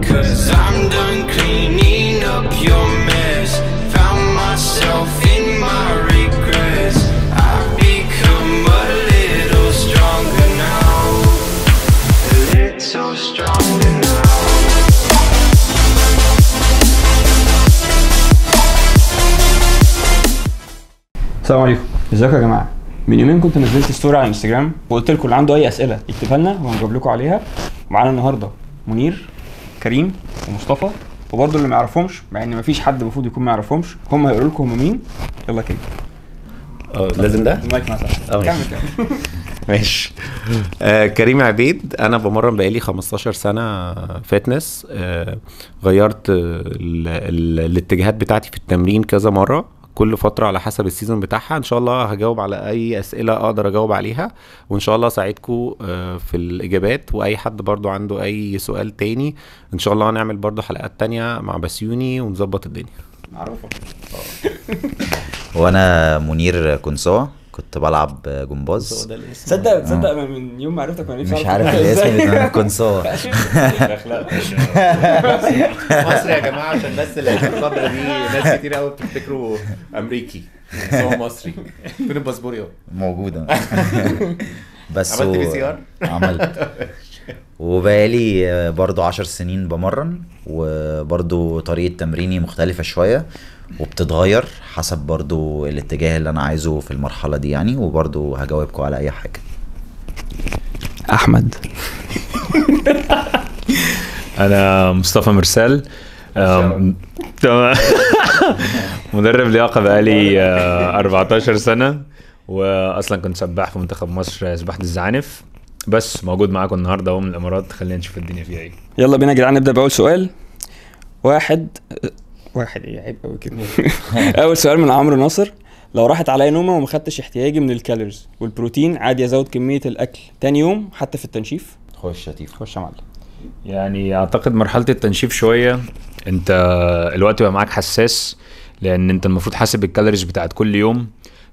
Cause I'm done cleaning up your mess. Found myself in my regrets. I've become a little stronger now. A little stronger now. السلام عليكم ازيكم يا جماعه من يومين كنت نزلت ستوري على الانستجرام وقلت لكم اللي عنده اي اسئله يكتبها لنا وهنجاوب لكم عليها معانا النهارده منير كريم ومصطفى وبرضه اللي ما يعرفهمش مع ان مفيش حد المفروض يكون ما يعرفهمش هم هيقولوا لكم هم مين يلا كده اه لازم ده؟ المايك مثلا اه كمل ماشي. كمل ماشي آه كريم عبيد انا بمرن بقالي 15 سنه فتنس آه غيرت آه ال- ال- الاتجاهات بتاعتي في التمرين كذا مره كل فترة على حسب السيزون بتاعها ان شاء الله هجاوب على اي اسئلة اقدر اجاوب عليها وان شاء الله اساعدكم آه، في الاجابات واي حد برضو عنده اي سؤال تاني ان شاء الله هنعمل برضو حلقات تانية مع بسيوني ونظبط الدنيا معروفه وانا منير كنسوة كنت بلعب جمباز تصدق تصدق أنا من يوم ما عرفتك وانا نفسي مش أعرف عارف أنت الاسم إزاي. بتاع كنسوة مصري يا جماعه عشان بس الفتره دي ناس كتير قوي بتفتكروا امريكي بس هو مصري فين الباسبور يابا موجودة بس عملت و- بي سي ار؟ عملت وبقالي آه، برضو عشر سنين بمرن وبرضو طريقة تمريني مختلفة شوية وبتتغير حسب برضو الاتجاه اللي انا عايزه في المرحلة دي يعني وبرضو هجاوبكم على اي حاجة احمد انا مصطفى مرسال أم، تمام مدرب لياقه بقالي آه، 14 سنه واصلا كنت سباح في منتخب مصر سباحه الزعانف بس موجود معاكم النهارده اهو من الامارات خلينا نشوف الدنيا فيها ايه يلا بينا يا جدعان نبدا باول سؤال واحد واحد ايه عيب قوي كده اول سؤال من عمرو ناصر لو راحت عليا نومه وما خدتش احتياجي من الكالوريز والبروتين عادي ازود كميه الاكل تاني يوم حتى في التنشيف خش يا تيفو خش يا معلم يعني اعتقد مرحله التنشيف شويه انت الوقت بقى معاك حساس لان انت المفروض حاسب الكالوريز بتاعت كل يوم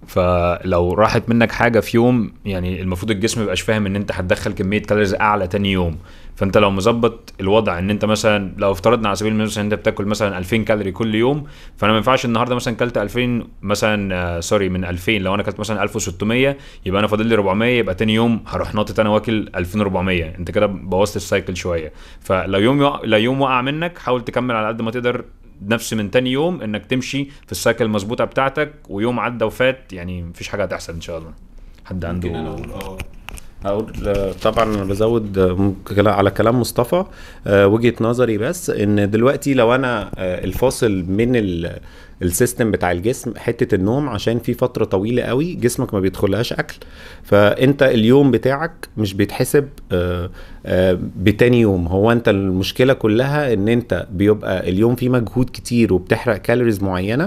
فلو راحت منك حاجه في يوم يعني المفروض الجسم ميبقاش فاهم ان انت هتدخل كميه كالوريز اعلى تاني يوم فانت لو مظبط الوضع ان انت مثلا لو افترضنا على سبيل المثال انت بتاكل مثلا 2000 كالوري كل يوم فانا ما ينفعش النهارده مثلا كلت 2000 مثلا آه سوري من 2000 لو انا كلت مثلا 1600 يبقى انا فاضل لي 400 يبقى تاني يوم هروح ناطط انا واكل 2400 انت كده بوظت السايكل شويه فلو يوم يقع لو يوم وقع منك حاول تكمل على قد ما تقدر نفس من تاني يوم انك تمشي في السايكل المظبوطه بتاعتك ويوم عدى وفات يعني مفيش حاجه هتحصل ان شاء الله حد عنده هقول آه، طبعا انا بزود آه، ممكن كلا- على كلام مصطفى آه، وجهه نظري بس ان دلوقتي لو انا آه، الفاصل من ال- السيستم بتاع الجسم حته النوم عشان في فتره طويله قوي جسمك ما بيدخلهاش اكل فانت اليوم بتاعك مش بيتحسب آه، آه، بتاني يوم هو انت المشكله كلها ان انت بيبقى اليوم فيه مجهود كتير وبتحرق كالوريز معينه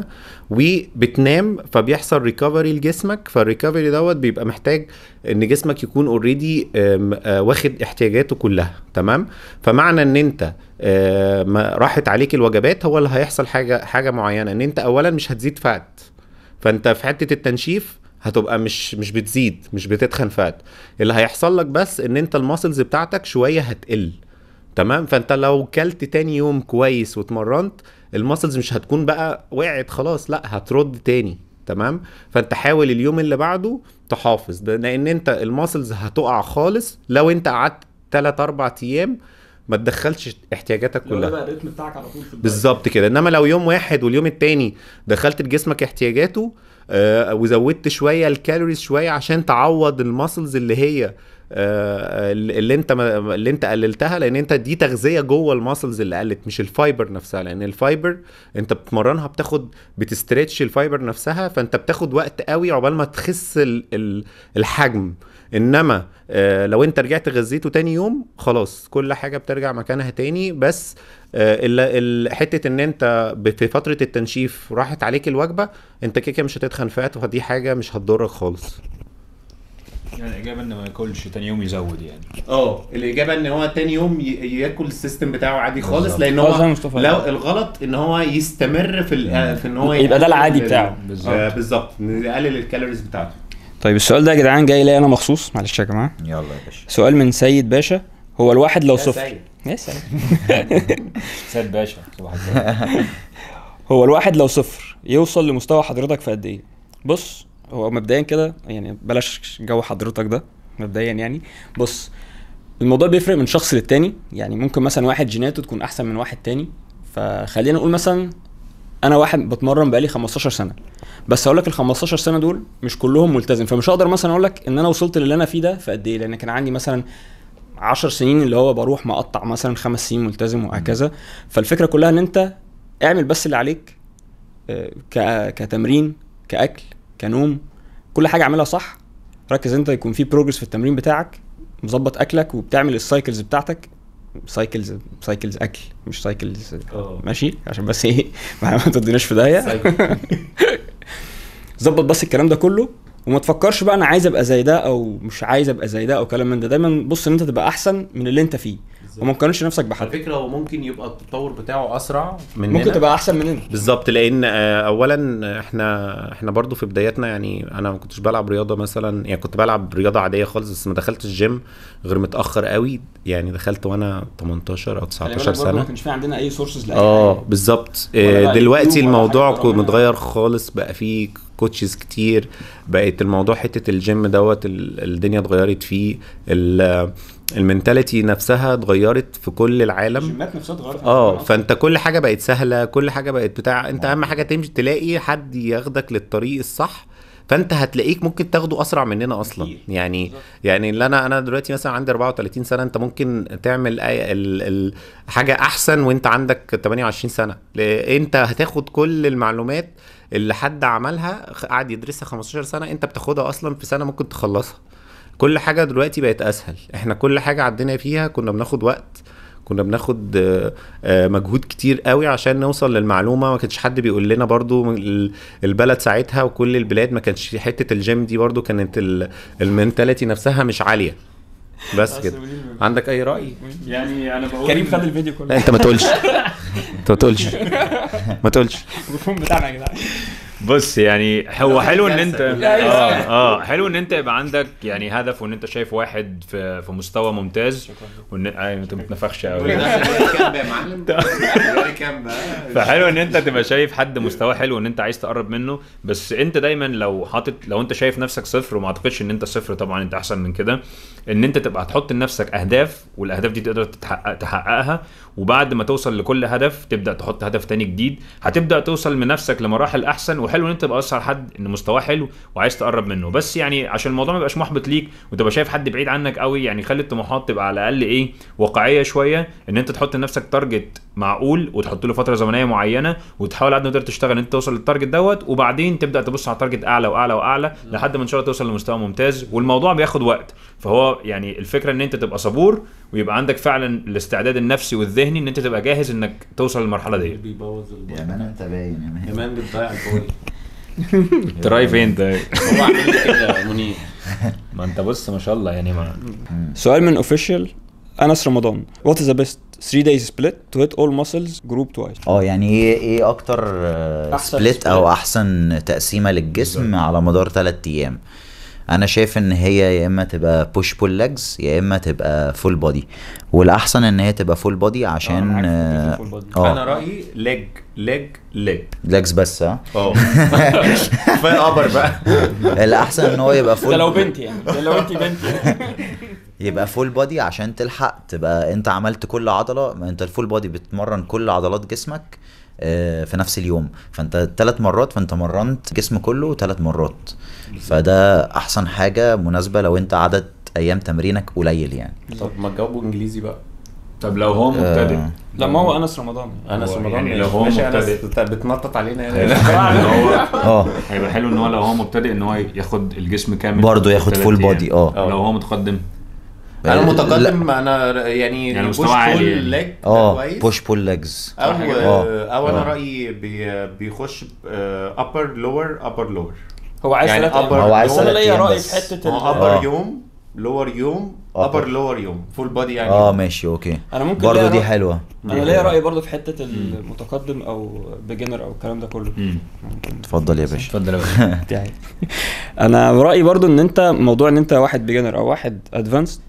وبتنام فبيحصل ريكفري لجسمك فالريكفري دوت بيبقى محتاج ان جسمك يكون اوريدي واخد احتياجاته كلها تمام فمعنى ان انت آه، ما راحت عليك الوجبات هو اللي هيحصل حاجه حاجه معينه ان انت اولا مش هتزيد فات فانت في حته التنشيف هتبقى مش مش بتزيد مش بتتخن فات اللي هيحصل لك بس ان انت الماسلز بتاعتك شويه هتقل تمام فانت لو كلت تاني يوم كويس واتمرنت الماسلز مش هتكون بقى وقعت خلاص لا هترد تاني تمام فانت حاول اليوم اللي بعده تحافظ ده لان انت الماسلز هتقع خالص لو انت قعدت 3 4 ايام ما تدخلش احتياجاتك كلها الريتم بتاعك على طول في بالظبط كده انما لو يوم واحد واليوم التاني دخلت لجسمك احتياجاته آه وزودت شويه الكالوريز شويه عشان تعوض الماسلز اللي هي آه اللي انت ما اللي انت قللتها لان انت دي تغذيه جوه الماسلز اللي قلت مش الفايبر نفسها لان الفايبر انت بتمرنها بتاخد بتستريتش الفايبر نفسها فانت بتاخد وقت قوي عقبال ما تخس ال ال الحجم انما آه لو انت رجعت غذيته تاني يوم خلاص كل حاجه بترجع مكانها تاني بس آه ال- ال- حته ان انت ب- في فتره التنشيف راحت عليك الوجبه انت كده كده مش هتتخن فات فدي حاجه مش هتضرك خالص يعني الاجابه ان ما ياكلش تاني يوم يزود يعني اه الاجابه ان هو تاني يوم ي- ياكل السيستم بتاعه عادي خالص بالظبط. لان خلاص زي هو مصطفى لو قال. الغلط ان هو يستمر في ال- في ان هو يبقى ده يقلل العادي ال- بتاعه. بالظبط. آه، بالظبط إن يقلل الكالوريز بتاعته طيب السؤال ده يا جدعان جاي لي انا مخصوص معلش يا جماعه يلا يا باشا سؤال من سيد باشا هو الواحد لو يا صفر سيد. يا سلام سيد باشا صباح الخير هو الواحد لو صفر يوصل لمستوى حضرتك في قد ايه بص هو مبدئيا كده يعني بلاش جو حضرتك ده مبدئيا يعني بص الموضوع بيفرق من شخص للتاني يعني ممكن مثلا واحد جيناته تكون احسن من واحد تاني فخلينا نقول مثلا انا واحد بتمرن بقالي 15 سنه بس هقول لك ال 15 سنه دول مش كلهم ملتزم فمش هقدر مثلا اقول لك ان انا وصلت للي انا فيه ده في قد ايه لان كان عندي مثلا 10 سنين اللي هو بروح مقطع مثلا خمس سنين ملتزم وهكذا فالفكره كلها ان انت اعمل بس اللي عليك آه، ك- كتمرين كاكل كنوم كل حاجه اعملها صح ركز انت يكون في بروجرس في التمرين بتاعك مظبط اكلك وبتعمل السايكلز بتاعتك سايكلز سايكلز اكل مش سايكلز ماشي عشان بس ايه ما تديناش في داهيه ظبط بس الكلام ده كله وما تفكرش بقى انا عايز ابقى زي ده او مش عايز ابقى زي ده او كلام من ده دايما بص ان انت تبقى احسن من اللي انت فيه وما تقارنش نفسك على بحد فكره هو ممكن يبقى التطور بتاعه اسرع مننا ممكن تبقى احسن مننا بالظبط لان آه، اولا احنا احنا برضو في بداياتنا يعني انا ما كنتش بلعب رياضه مثلا يعني كنت بلعب رياضه عاديه خالص بس ما دخلتش الجيم غير متاخر قوي يعني دخلت وانا 18 او 19 ما سنه كانش في عندنا اي سورسز لاي اه حاجه بالظبط ولا آه، بقى دلوقتي يوتيوب ولا الموضوع حاجة كو- ربنا متغير خالص بقى فيه كوتشز كتير بقت الموضوع حته الجيم دوت ال- الدنيا اتغيرت فيه ال- المنتاليتي نفسها اتغيرت في كل العالم الجيمات نفسها اتغيرت اه فانت كل حاجه بقت سهله كل حاجه بقت بتاع انت اهم حاجه تمشي تلاقي حد ياخدك للطريق الصح فانت هتلاقيك ممكن تاخده اسرع مننا اصلا كتير. يعني بالظبط. يعني اللي انا انا دلوقتي مثلا عندي 34 سنه انت ممكن تعمل أي ال ال حاجه احسن وانت عندك 28 سنه ل- انت هتاخد كل المعلومات اللي حد عملها خ- قعد يدرسها 15 سنه انت بتاخدها اصلا في سنه ممكن تخلصها كل حاجه دلوقتي بقت اسهل احنا كل حاجه عدينا فيها كنا بناخد وقت كنا بناخد آه، آه، مجهود كتير قوي عشان نوصل للمعلومه ما كانش حد بيقول لنا برضو ال- البلد ساعتها وكل البلاد ما كانش حته الجيم دي برضو كانت ال- المنتاليتي نفسها مش عاليه بس كده عندك اي راي يعني انا بقول كريم خد الفيديو لا كله انت ما تقولش انت ما تقولش ما تقولش المفهوم بتاعنا يا جدعان بص يعني هو حلو ان انت جلسة. اه اه حلو ان انت يبقى عندك يعني هدف وان انت شايف واحد في في مستوى ممتاز وان ايوه انت ما بتنفخش قوي فحلو ان انت تبقى شايف حد مستواه حلو وان انت عايز تقرب منه بس انت دايما لو حاطط لو انت شايف نفسك صفر وما اعتقدش ان انت صفر طبعا انت احسن من كده ان انت تبقى تحط لنفسك اهداف والاهداف دي تقدر تتحقق تحققها وبعد ما توصل لكل هدف تبدا تحط هدف تاني جديد هتبدا توصل من نفسك لمراحل احسن وحلو ان انت تبقى بص على حد ان مستواه حلو وعايز تقرب منه بس يعني عشان الموضوع ما يبقاش محبط ليك وتبقى شايف حد بعيد عنك قوي يعني خلي الطموحات تبقى على الاقل ايه واقعيه شويه ان انت تحط لنفسك تارجت معقول وتحط له فتره زمنيه معينه وتحاول قد ما تقدر تشتغل ان انت توصل للتارجت دوت وبعدين تبدا تبص على تارجت اعلى واعلى واعلى لحد ما ان شاء الله توصل لمستوى ممتاز والموضوع بياخد وقت فهو يعني الفكره ان انت تبقى صبور ويبقى عندك فعلا الاستعداد النفسي والذهني ان انت تبقى جاهز انك توصل للمرحله دي بيبوظ يا مان انت باين يا مان كمان بتضيع الجول انت رايح فين انت هو عامل لي كده منير ما انت بص ما شاء الله يعني ما سؤال من اوفيشال انس رمضان وات از ذا بيست 3 days split to hit all muscles group twice اه يعني ايه ايه اكتر أحسن سبليت split. او احسن تقسيمه للجسم على مدار 3 ايام انا شايف ان هي يا اما تبقى بوش بول ليجز يا اما تبقى فول بودي والاحسن ان هي تبقى فول بودي عشان معاك في اه فكرة full body. انا اه رايي ليج ليج ليج ليجز بس ها اه كفايه ابر بقى الاحسن ان هو يبقى ده فول لو بنت يعني ده لو انت بنت يبقى فول بودي عشان تلحق تبقى انت عملت كل عضله ما انت الفول بودي بتمرن كل عضلات جسمك آه، في نفس اليوم فانت ثلاث مرات فانت مرنت جسم كله ثلاث مرات فده احسن حاجه مناسبه لو انت عدد ايام تمرينك قليل يعني طب ما تجاوبوا انجليزي بقى طب لو هو مبتدئ آه. لا ما هو انس رمضان انا هو رمضان يعني لو هو ماشي انا مبتدئ. ست- بتنطط علينا هيبقى يعني حلو ان هو اه هيبقى حلو ان هو لو هو مبتدئ ان هو ياخد الجسم كامل برضه ياخد في full تلات body، أيام. اه. لو هو متقدم انا لا. متقدم انا يعني يعني مستوى push عالي pull يعني. leg ده اه كويس. بوش بول ليجز او اه. او انا اه. رايي بي بيخش ابر لور ابر لور هو عايز يعني ثلاث upper- ايام هو عايز بس انا ثلاث ليا أيام راي بس. في حته هو ال- ابر اه. يوم لور يوم upper. ابر لور يوم فول بودي يعني اه ماشي اوكي انا ممكن برضه ليا دي رأي- حلوه انا ليا راي برضه في حته المتقدم او بيجنر او الكلام ده كله مم. اتفضل يا باشا اتفضل يا باشا دي حقيقة. انا رايي برضو ان انت موضوع ان انت واحد بيجنر او واحد ادفانسد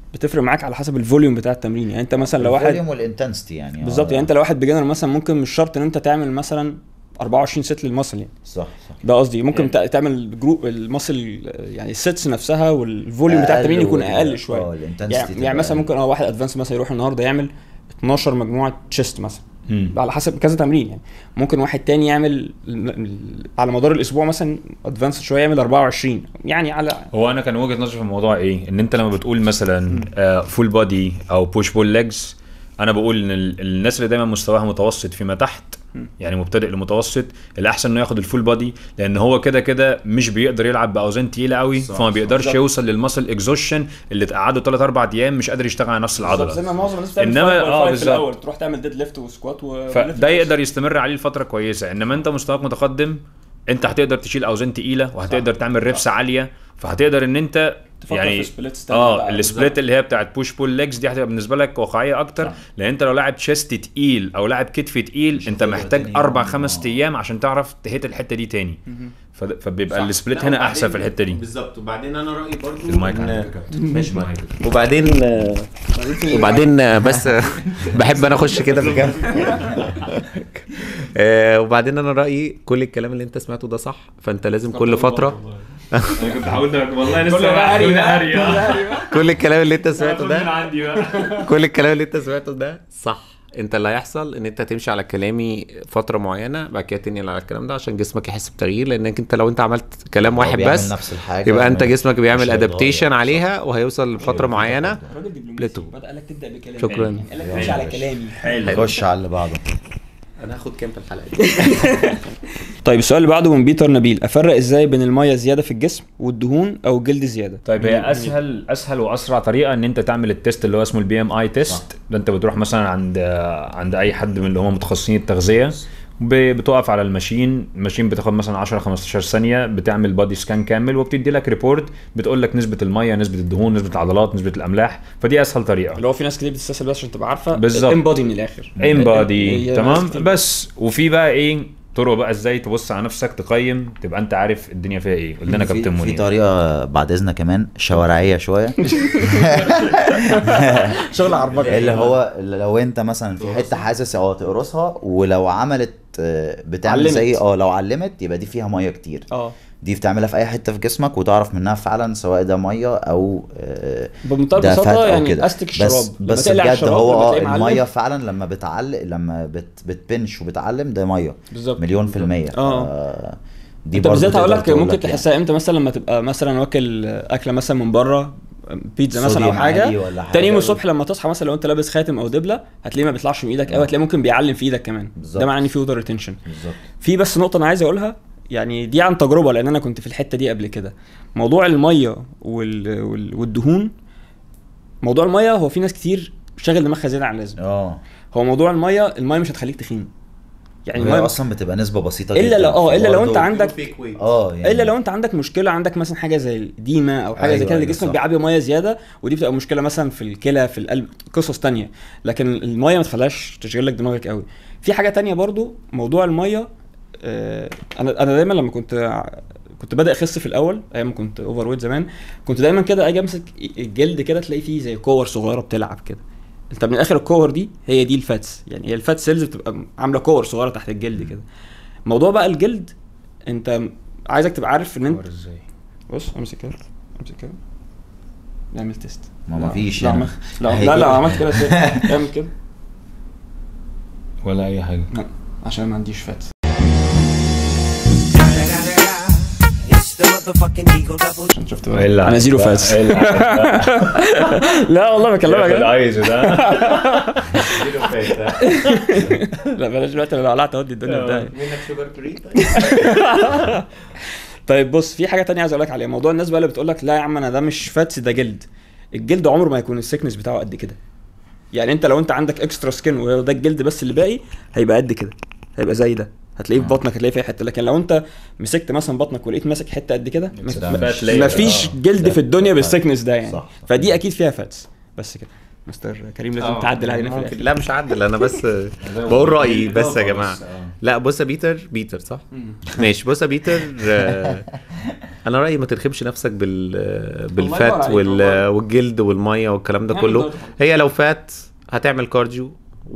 بتفرق معاك على حسب الفوليوم بتاع التمرين يعني انت مثلا لو واحد الفوليوم والانتنسيتي يعني بالظبط آه، يعني انت لو واحد بيجنر مثلا ممكن مش شرط ان انت تعمل مثلا 24 ست للمصل يعني صح صح ده قصدي ممكن تع- تعمل جروب المصل يعني السيتس نفسها والفوليوم بتاع أقل التمرين يكون وال- اقل اه شويه الانتنسيتي يعني, تبقى يعني مثلا أقل. ممكن اه واحد ادفانس مثلا يروح النهارده يعمل 12 مجموعه تشيست مثلا مم. على حسب كذا تمرين يعني ممكن واحد تاني يعمل على مدار الاسبوع مثلا ادفانس شويه يعمل 24 يعني على هو انا كان وجهه نظري في الموضوع ايه ان انت لما بتقول مثلا فول بودي او بوش بول ليجز انا بقول ان ال- الناس اللي دايما مستواها متوسط فيما تحت يعني مبتدئ لمتوسط الاحسن انه ياخد الفول بودي لان هو كده كده مش بيقدر يلعب باوزان تقيله قوي فما بيقدرش بالظبط. يوصل للمسل اكزوشن اللي تقعده 3 4 ايام مش قادر يشتغل على نفس زي العضله ما معظم الناس بتعمل إنما- five by آه، five في بالظبط. الاول تروح تعمل ديد ليفت وسكوات و فده يقدر يستمر عليه لفتره كويسه انما انت مستواك متقدم انت هتقدر تشيل اوزان تقيله وهتقدر تعمل ريبس عاليه فهتقدر ان انت تفكر يعني في splits تانية اه بقى، السبليت بالظبط. اللي هي بتاعت بوش بول ليجز دي هتبقى بالنسبه لك واقعيه اكتر صح. لان انت لو لاعب تشيست تقيل او لاعب كتف تقيل انت هتقدر محتاج تاني اربع يوم. خمس آه. ايام عشان تعرف تهيت الحته دي تاني فد- فبيبقى صح. السبليت لا، هنا وبعدين- احسن في الحته دي بالظبط وبعدين انا رايي برضو المايك إن- عندك ماشي معاك وبعدين وبعدين بس بحب انا اخش كده في الجنب آه، وبعدين انا رايي كل الكلام اللي انت سمعته ده صح فانت لازم كل فتره انا كنت حاولت والله كل ده هري بقى. كل الكلام اللي انت سمعته ده عندي بقى كل الكلام اللي انت سمعته ده صح انت اللي هيحصل ان انت تمشي على كلامي فتره معينه بعد كده تنقل على الكلام ده عشان جسمك يحس بتغيير لانك انت لو انت عملت كلام هو واحد بيعمل بس نفس الحاجه يبقى انت مش- جسمك بيعمل مش هيتغير. ادابتيشن عليها وهيوصل لفتره معينه الراجل دبلوماسي بلاتو. بدأ قال لك تبدا بكلامي شكراً. يعني قال لك تمشي على كلامي خش على اللي بعده انا هاخد كام في الحلقه دي طيب السؤال اللي بعده من بيتر نبيل افرق ازاي بين الميه زياده في الجسم والدهون او الجلد زياده طيب هي اسهل اسهل واسرع طريقه ان انت تعمل التيست اللي هو اسمه البي ام اي تيست ده انت بتروح مثلا عند عند اي حد من اللي هم متخصصين التغذيه ب- بتقف على الماشين الماشين بتاخد مثلا 10 15 ثانيه بتعمل بادي سكان كامل وبتدي لك ريبورت بتقول لك نسبه الميه نسبه الدهون نسبه العضلات نسبه الاملاح فدي اسهل طريقه اللي هو في ناس كتير بتستسهل بس عشان تبقى عارفه بالظبط. الامبادي من الاخر امبادي هي تمام ناس كتير- بس وفي بقى ايه طرق بقى ازاي تبص على نفسك تقيم تبقى انت عارف الدنيا فيها ايه قول لنا في, كابتن في منير طريقه بعد اذنك كمان شوارعيه شويه شغل عربجه اللي هو اللي لو انت مثلا في حته حاسس اه تقرصها ولو عملت آه، بتعمل علمت. زي اه لو علمت يبقى دي فيها ميه كتير اه دي بتعملها في اي حته في جسمك وتعرف منها فعلا سواء ده ميه او آه، بمنتهى ده فات البساطه او يعني كده استك الشراب بس لما بس تقلع بجد الشراب هو لما اه تلاقيه معلم، الميه فعلا لما بتعلق لما بت بتبنش وبتعلم ده ميه بالظبط مليون في المية اه. ف- دي انت برضو بالذات هقول تقدر لك تقول ممكن لك يعني. تحسها امتى مثلا لما تبقى مثلا واكل اكله مثلا من بره بيتزا مثلا او صوديوم عالي حاجه ولا حاجة تاني يوم و- الصبح لما تصحى مثلا لو انت لابس خاتم او دبله هتلاقيه ما بيطلعش من ايدك قوي هتلاقيه ممكن بيعلم في ايدك كمان بالظبط. ده معناه ان في ووتر ريتنشن بالظبط في بس نقطه انا عايز اقولها يعني دي عن تجربه لان انا كنت في الحته دي قبل كده موضوع الميه وال... وال... والدهون موضوع الميه هو في ناس كتير شاغل دماغها زياده عن اللازم اه هو موضوع الميه الميه مش هتخليك تخين يعني وهي الميه اصلا بتبقى نسبه بسيطه الا جدا لو اه الا لو انت فبرضه- عندك اه يعني الا لو انت عندك مشكله عندك مثلا حاجه زي الديمه او حاجه زي أيوة، كده اللي أيوة، جسمك صح. بيعبي ميه زياده ودي بتبقى مشكله مثلا في الكلى في القلب قصص تانية لكن الميه ما تخليهاش تشغل لك دماغك قوي في حاجه تانية برضو موضوع الميه آه انا انا دايما لما كنت ع- كنت بادئ اخس في الاول ايام ما كنت اوفر ويت زمان كنت دايما كده اجي امسك الجلد كده تلاقي فيه زي كور صغيره بتلعب كده انت من الاخر الكور دي هي دي الفاتس يعني هي الفات سيلز بتبقى عامله كور صغيره تحت الجلد كده موضوع بقى الجلد انت عايزك تبقى عارف ان انت ازاي بص امسك كده امسك كده نعمل تيست ما لا، مفيش لا يعني. عمل- لا لا لا عملت كده ازاي؟ اعمل كده ولا اي حاجه لا عشان ما عنديش فات It's the motherfucking Eagle Double عشان شفت بقى انا زيرو فاتس ايه اللي لا والله بكلمك اللي كده عايزه ده لا بلاش دلوقتي انا لو قلعت اودي الدنيا بداية منك شوجر فري طيب بص في حاجه تانية عايز اقول لك عليها موضوع الناس بقى اللي بتقول لك لا يا عم انا ده مش فاتس ده جلد الجلد عمره ما يكون السكنس بتاعه قد كده يعني انت لو انت عندك اكسترا سكن وده الجلد بس اللي باقي هيبقى قد كده هيبقى زي ده هتلاقيه في بطنك هتلاقيه في أي حته لكن لو انت مسكت مثلا بطنك ولقيت ماسك حته قد كده ده ما- مش- ما فيش جلد في الدنيا بالسكنس ده يعني صح. فدي اكيد فيها فاتس بس كده مستر كريم لازم تعدل علينا في ممكن الاخر لا مش عدل انا بس بقول رايي بس يا جماعه لا بص يا بيتر بيتر صح؟ ماشي بص يا بيتر آه، انا رايي ما ترخبش نفسك بال ينور بالفات عليك وال... والله. والجلد والميه والكلام ده نعمل كله دايت. هي لو فات هتعمل كارديو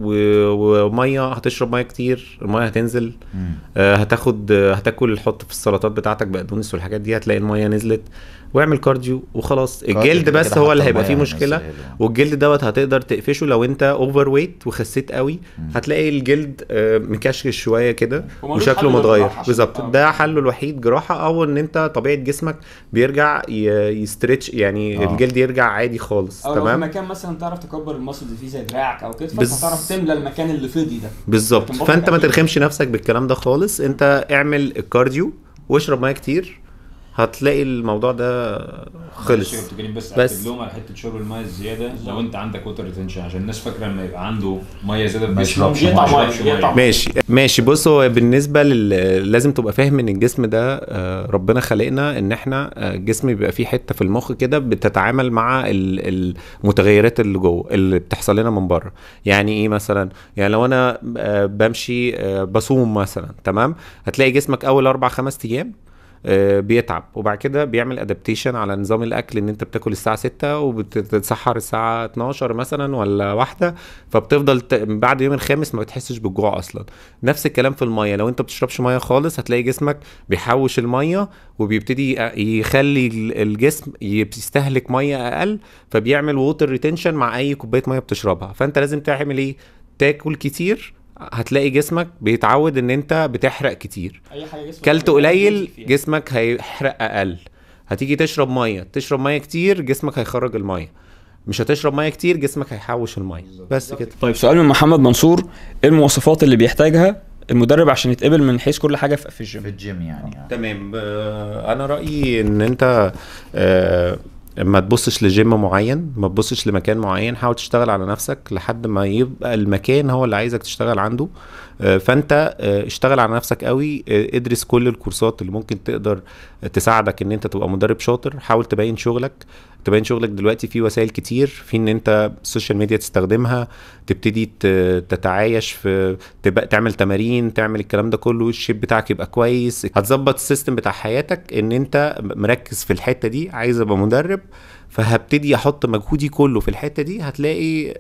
و- وميه هتشرب ميه كتير الميه هتنزل آه، هتاخد آه، هتاكل حط في السلطات بتاعتك بقدونس والحاجات دي هتلاقي الميه نزلت واعمل كارديو وخلاص الجلد كده بس كده هو اللي حتى هيبقى فيه المية مشكله هينزلها له. والجلد دوت هتقدر تقفشه لو انت اوفر ويت وخسيت قوي هتلاقي الجلد آه، مكشكش شويه كده وملوش وشكله حل غير متغير جراحة عشان بالظبط تبقى- ده حله الوحيد جراحه او ان انت طبيعه جسمك بيرجع ي- يستريتش يعني آه. الجلد يرجع عادي خالص او لو في تمام مكان مثلا تعرف تكبر المصل اللي فيه زي دراعك او كتفك بز- هتعرف تملى المكان اللي فضي ده بالظبط لكن بطنك فانت ما أكيد. ترخمش نفسك بالكلام ده خالص انت اعمل الكارديو واشرب ميه كتير هتلاقي الموضوع ده خلص بس بس بس. بس لهم على حته شرب الميه الزياده لو انت عندك ووتر ريتنشن عشان الناس فاكره لما يبقى عنده ميه زياده في ما جسمه يشربش ما يقطع مية، يشربش ميه يقطع ماشي ماشي بص هو بالنسبه لل لازم تبقى فاهم ان الجسم ده آه، ربنا خلقنا ان احنا آه، الجسم بيبقى فيه حته في المخ كده بتتعامل مع ال- المتغيرات اللي جوه اللي بتحصل لنا من بره يعني ايه مثلا يعني لو انا آه، بمشي آه، بصوم مثلا تمام هتلاقي جسمك اول اربع خمس ايام آه، بيتعب وبعد كده بيعمل ادابتيشن على نظام الاكل ان انت بتاكل الساعه 6 وبتتسحر الساعه 12 مثلا ولا واحده فبتفضل ت... بعد يوم الخامس ما بتحسش بالجوع اصلا نفس الكلام في الميه لو انت بتشربش ميه خالص هتلاقي جسمك بيحوش الميه وبيبتدي يخلي ال- الجسم يستهلك ميه اقل فبيعمل ووتر ريتنشن مع اي كوبايه ميه بتشربها فانت لازم تعمل ايه تاكل كتير هتلاقي جسمك بيتعود ان انت بتحرق كتير اي حاجه جسمك كلت بيبقى قليل بيمشي فيها. جسمك هيحرق اقل هتيجي تشرب ميه تشرب ميه كتير جسمك هيخرج الميه مش هتشرب ميه كتير جسمك هيحوش الميه بس كده طيب سؤال من محمد منصور ايه المواصفات اللي بيحتاجها المدرب عشان يتقبل من حيث كل حاجه في في في الجيم الجيم يعني آه. تمام آه، انا رايي ان انت آه، ما تبصش لجيم معين ما تبصش لمكان معين حاول تشتغل على نفسك لحد ما يبقى المكان هو اللي عايزك تشتغل عنده آه، فانت آه، اشتغل على نفسك قوي آه، ادرس كل الكورسات اللي ممكن تقدر تساعدك ان انت تبقى مدرب شاطر حاول تبين شغلك تبين شغلك دلوقتي في وسائل كتير في ان انت السوشيال ميديا تستخدمها تبتدي ت- تتعايش في تبقى تعمل تمارين تعمل الكلام ده كله الشيب بتاعك يبقى كويس هتظبط السيستم بتاع حياتك ان انت مركز في الحته دي عايز ابقى مدرب فهبتدي احط مجهودي كله في الحته دي هتلاقي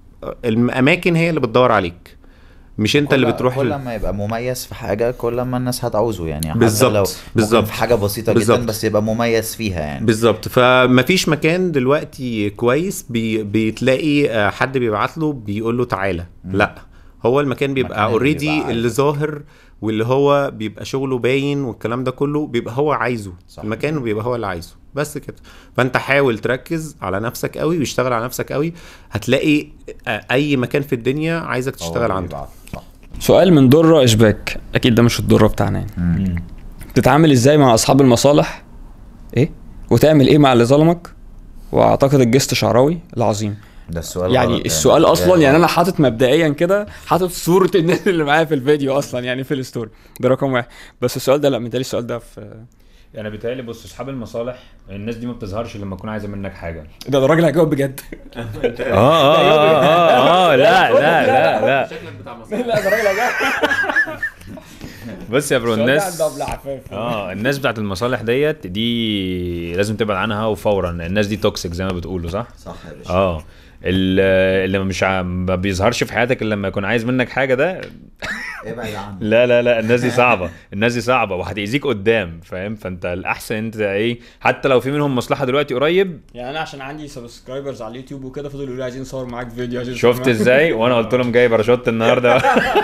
الاماكن هي اللي بتدور عليك مش انت اللي كل- بتروح كل ل- ما يبقى مميز في حاجه كل ما الناس هتعوزه يعني حتى بالظبط، لو بالظبط. ممكن في حاجه بسيطه بالظبط. جدا بس يبقى مميز فيها يعني بالظبط فمفيش مكان دلوقتي كويس بي بيتلاقي آه، حد بيبعت له بيقول له تعالى لا هو المكان بيبقى المكان اللي اوريدي بيبقى اللي عايزه. ظاهر واللي هو بيبقى شغله باين والكلام ده كله بيبقى هو عايزه صح. المكان بيبقى هو اللي عايزه بس كده فانت حاول تركز على نفسك قوي واشتغل على نفسك قوي هتلاقي آه، اي مكان في الدنيا عايزك هو تشتغل اللي عنده بيبعت. صح سؤال من دره اشباك اكيد ده مش الدره بتاعنا يعني بتتعامل ازاي مع اصحاب المصالح ايه وتعمل ايه مع اللي ظلمك واعتقد الجست شعراوي العظيم ده السؤال يعني غلط السؤال اصلا ده يعني انا غلط. حاطط مبدئيا كده حاطط صوره الناس اللي معايا في الفيديو اصلا يعني في الستوري ده رقم واحد بس السؤال ده لا متهيألي السؤال ده في يعني بيتهيألي بص اصحاب المصالح الناس دي ما بتظهرش لما تكون عايزه منك حاجه ده ده الراجل هيجاوب بجد اه اه اه اه لا لا لا لا لا ده الراجل هيجاوب بص يا برو الناس السؤال ده عند عفاف اه الناس بتاعت المصالح ديت دي لازم تبعد عنها وفورا الناس دي توكسيك زي ما بتقولوا صح؟ صح يا باشا اه ال- اللي مش ع- ما بيظهرش في حياتك الا لما يكون عايز منك حاجه ده ابعد عنه لا لا لا الناس دي صعبه الناس دي صعبه وهتاذيك قدام فاهم فانت الاحسن انت ايه حتى لو في منهم مصلحه دلوقتي قريب يعني انا عشان عندي سبسكرايبرز على اليوتيوب وكده فضلوا يقولوا لي عايزين نصور معاك فيديو عايزين نصور شفت معاك- ازاي وانا قلت لهم جاي باراشوت النهارده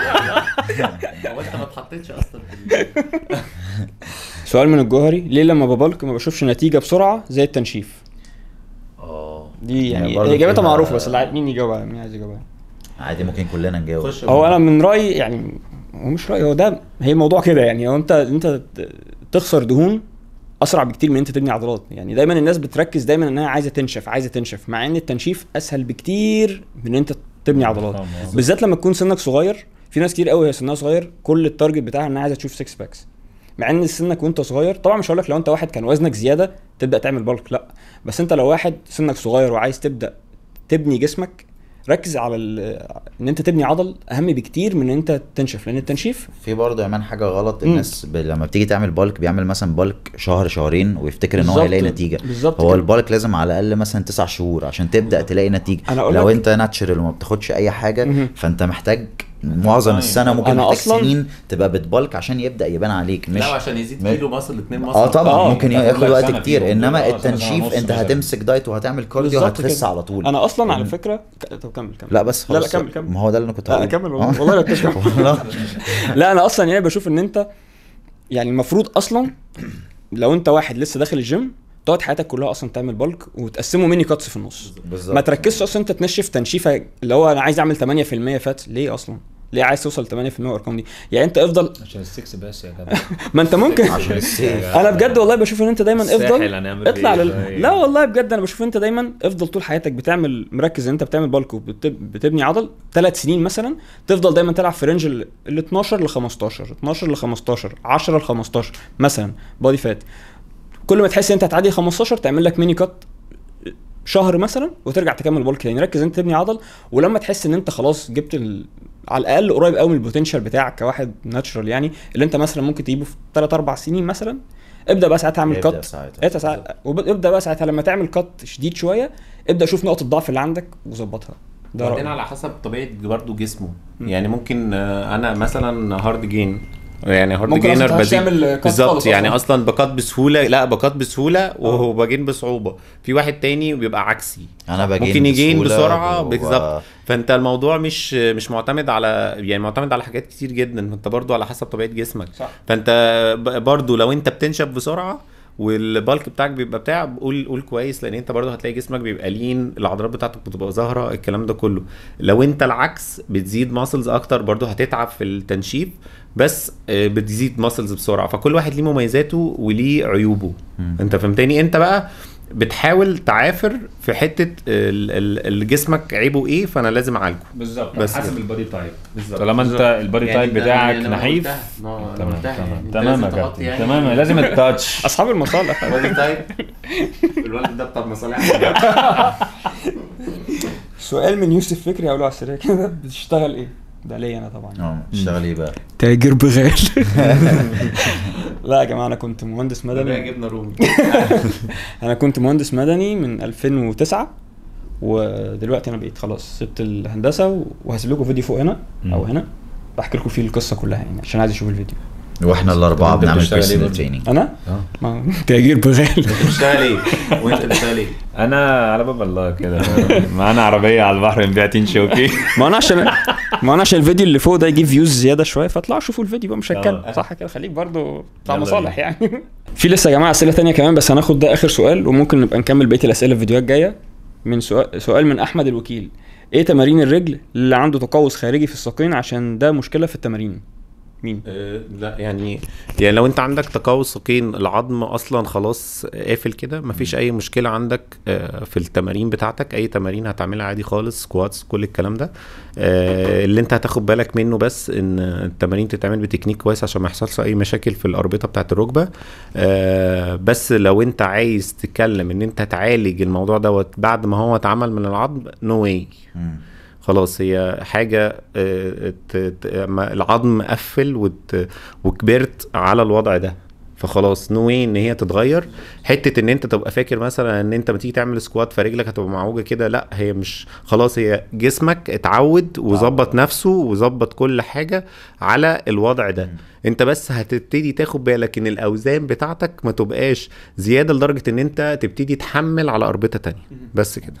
هو انت ما اتحطيتش اصلا في ال- سؤال من الجوهري ليه لما ببلك ما بشوفش نتيجه بسرعه زي التنشيف اه دي يعني يعني برضه هي اجابتها فيها- معروفه بس اللي عايز- مين يجاوبها مين عايز يجاوبها عادي ممكن كلنا نجاوب خش هو انا من رايي يعني هو مش رايي هو ده هي الموضوع كده يعني هو انت انت ت- تخسر دهون اسرع بكتير من انت تبني عضلات يعني دايما الناس بتركز دايما انها عايزه تنشف عايزه تنشف مع ان التنشيف اسهل بكتير من ان انت تبني عضلات فاهم قصدك. بالذات لما تكون سنك صغير في ناس كتير قوي هي سنها صغير كل التارجت بتاعها انها عايزه تشوف 6 باكس مع ان سنك وانت صغير طبعا مش هقول لك لو انت واحد كان وزنك زياده تبدا تعمل بالك لا بس انت لو واحد سنك صغير وعايز تبدا تبني جسمك ركز على ال- ان انت تبني عضل اهم بكتير من ان انت تنشف لان التنشيف في برضه يا مان حاجه غلط الناس ب... لما بتيجي تعمل بالك بيعمل مثلا بالك شهر شهرين ويفتكر ان هو بالظبط. هيلاقي نتيجه بالظبط هو كده. البالك لازم على الاقل مثلا تسع شهور عشان تبدا تلاقي نتيجه أنا أقول لو لك- انت ناتشرال وما بتاخدش اي حاجه مهم. فانت محتاج معظم السنه ممكن أنا محتاج أصلاً- سنين تبقى بتبالك عشان يبدا يبان عليك مش لا عشان يزيد م- كيلو مصل اتنين مصل اه طبعا آه، ممكن هتاخد ياخد لك وقت سنة كتير فيهم. انما آه، سنة، سنة التنشيف ونص انت مثلاً. هتمسك دايت وهتعمل كارديو بالظبط هتخس كده. على طول انا اصلا على إن- فكره ك- طب كمل كمل لا بس لا لا خلاص كمل كمل ما هو ده اللي انا كنت لا هقوله كمل آه. والله والله لا تشرح والله. لا انا اصلا يعني بشوف ان انت يعني المفروض اصلا لو انت واحد لسه داخل الجيم تقعد حياتك كلها اصلا تعمل بالك وتقسمه ميني كاتس في النص بالظبط ما تركزش اصلا انت تنشف تنشيفه اللي هو انا عايز اعمل 8% فات ليه اصلا ليه عايز توصل 8% والارقام دي يعني انت افضل عشان السكس بس يا جدع ما انت ممكن عشان السيف انا بجد والله بشوف ان انت دايما الساحل افضل هنعمل اطلع بيه لل... طيب؟ لا والله بجد انا بشوف انت دايما افضل طول حياتك بتعمل مركز ان انت بتعمل بالك وبتبني عضل ثلاث سنين مثلا تفضل دايما تلعب في رينج ال ال 12 ل 15 12 ل 15 10 ل 15 مثلا بادي فات كل ما تحس ان انت هتعدي 15 تعمل لك ميني كات شهر مثلا وترجع تكمل بالك تاني ركز انت تبني عضل ولما تحس ان انت خلاص جبت ال... على الاقل قريب قوي من البوتنشال بتاعك كواحد ناتشرال يعني اللي انت مثلا ممكن تجيبه في 3 4 سنين مثلا ابدا بقى ساعتها اعمل ابدأ كات ساعتها. ابدا ساعتها وابدا بقى ساعتها لما تعمل كات شديد شويه ابدا شوف نقط الضعف اللي عندك وظبطها ده بعدين رأيي. على حسب طبيعه برضه جسمه يعني ممكن آه، انا مثلا هارد جين يعني هارد ممكن أصلاً جينر متعرفش بزيد تعمل كات بالظبط خالص يعني أصلاً. اصلا بقات بسهوله لا بقات بسهوله وهو بجين بصعوبه في واحد تاني بيبقى عكسي انا بجين ممكن يجين بسهولة بسرعه و- بالظبط فانت الموضوع مش مش معتمد على يعني معتمد على حاجات كتير جدا انت برضو على حسب طبيعه جسمك صح. فانت ب- برضو لو انت بتنشف بسرعه والبالك بتاعك بيبقى بتاع قول قول كويس لان انت برضو هتلاقي جسمك بيبقى لين العضلات بتاعتك بتبقى ظاهره الكلام ده كله لو انت العكس بتزيد ماسلز اكتر برضو هتتعب في التنشيف بس آه، بتزيد ماسلز بسرعه فكل واحد ليه مميزاته وليه عيوبه انت فهمتني انت بقى بتحاول تعافر في حته ال- ال- ال- جسمك عيبه ايه فانا لازم اعالجه بالظبط بس حسب كده. البادي تايب بالظبط. طالما انت البادي يعني تايب ده- بتاعك يعني أنا نحيف قلتها. ما أنا تمام قلتها يعني. تمام أنت تمام لازم يا تحط كابتن يعني- تمام لازم التاتش اصحاب المصالح بادي تايب الولد ده بتاع مصالح سؤال من يوسف فكري هقوله على السريع كده بتشتغل ايه؟ ده ليا انا طبعا اه تشتغل ايه بقى تاجر بغال لا يا جماعه انا كنت مهندس ده مدني جبنه رومي انا كنت مهندس مدني من 2009 ودلوقتي انا بقيت خلاص سبت الهندسه وهسيب لكم فيديو فوق هنا او هنا بحكي لكم فيه القصه كلها يعني عشان عايز اشوف الفيديو واحنا الاربعه انت بنعمل بتشتغل ايه بيرسونال برضه؟ تريننج انا ما تاجر بغال بتشتغل ايه؟ وانت بتشتغل ايه؟ انا على باب الله كده معانا عربيه على البحر بنبيع تين شوكي ما انا عشان ما انا عشان الفيديو اللي فوق ده يجيب فيوز زياده شويه فاطلعوا شوفوا الفيديو بقى مش هتكلم آه. صح كده خليك برضو بتاع يلا مصالح يعني في لسه يا جماعه اسئله تانية كمان بس هناخد ده اخر سؤال وممكن نبقى نكمل بقيه الاسئله في فيديوهات جايه من سؤال سؤال من احمد الوكيل ايه تمارين الرجل اللي عنده تقوس خارجي في الساقين عشان ده مشكله في التمارين مين آه، لا يعني يعني لو انت عندك تقوس ساقين العظم اصلا خلاص قافل كده مفيش اي مشكله عندك آه، في التمارين بتاعتك اي تمارين هتعملها عادي خالص سكواتس كل الكلام ده آه، اللي انت هتاخد بالك منه بس ان التمارين تتعمل بتكنيك كويس عشان ما يحصلش اي مشاكل في الاربطه بتاعت الركبه آه، بس لو انت عايز تتكلم ان انت تعالج الموضوع دوت بعد ما هو اتعمل من العظم نو no واي خلاص هي حاجة آه، ت- ت- أما العظم قفل وت- وكبرت على الوضع ده فخلاص نو واي ان هي تتغير حته ان انت تبقى فاكر مثلا ان انت ما تيجي تعمل سكوات فرجلك هتبقى معوجه كده لا هي مش خلاص هي جسمك اتعود وظبط نفسه وظبط كل حاجه على الوضع ده انت بس هتبتدي تاخد بالك ان الاوزان بتاعتك ما تبقاش زياده لدرجه ان انت تبتدي تحمل على اربطه تانية بس كده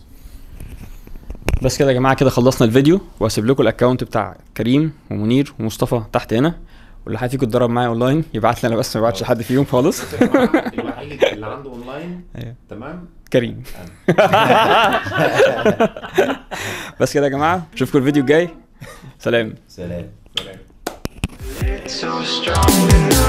بس كده يا جماعه كده خلصنا الفيديو وهسيب لكم الاكونت بتاع كريم ومنير ومصطفى تحت هنا واللي حد فيكم اتدرب معايا اونلاين يبعت لي انا بس ما يبعتش لحد فيهم خالص الوحيد اللي عنده اونلاين أيوه. تمام كريم بس كده يا جماعه اشوفكم الفيديو الجاي سلام سلام so strong tonight.